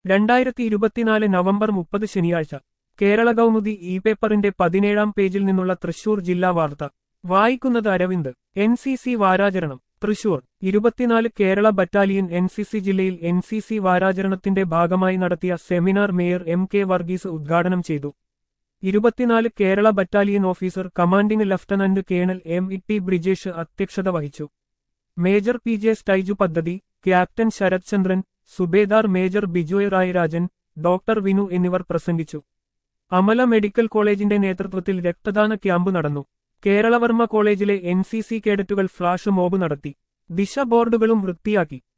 രണ്ടായിരത്തി ഇരുപത്തിനാല് നവംബർ മുപ്പത് ശനിയാഴ്ച കേരള കൗമുദി ഇ പേപ്പറിന്റെ പതിനേഴാം പേജിൽ നിന്നുള്ള തൃശൂർ ജില്ലാ വാർത്ത വായിക്കുന്നത് അരവിന്ദ് എൻ സി സി വാരാചരണം തൃശൂർ ഇരുപത്തിനാല് Kerala battalion N C C ജില്ലയിൽ എൻ സി സി വാരാചരണത്തിന്റെ ഭാഗമായി നടത്തിയ seminar mayor M K Varghese ഉദ്ഘാടനം ചെയ്തു ഇരുപത്തിനാല് Kerala battalion officer commanding lieutenant colonel M E T Brijesh അധ്യക്ഷത വഹിച്ചു മേജർ പി ജെ സ്റ്റൈജു പദ്ധതി ക്യാപ്റ്റൻ ശരത് ചന്ദ്രൻ സുബേദാർ മേജർ ബിജോയ് റായ് രാജൻ ഡോക്ടർ വിനു എന്നിവർ പ്രസംഗിച്ചു അമല മെഡിക്കൽ കോളേജിന്റെ നേതൃത്വത്തിൽ രക്തദാന ക്യാമ്പ് നടന്നു കേരളവർമ്മ കോളേജിലെ എൻ സി സി കേഡറ്റുകൾ ഫ്ലാഷ് മോബ് നടത്തി ദിശ ബോർഡുകളും വൃത്തിയാക്കി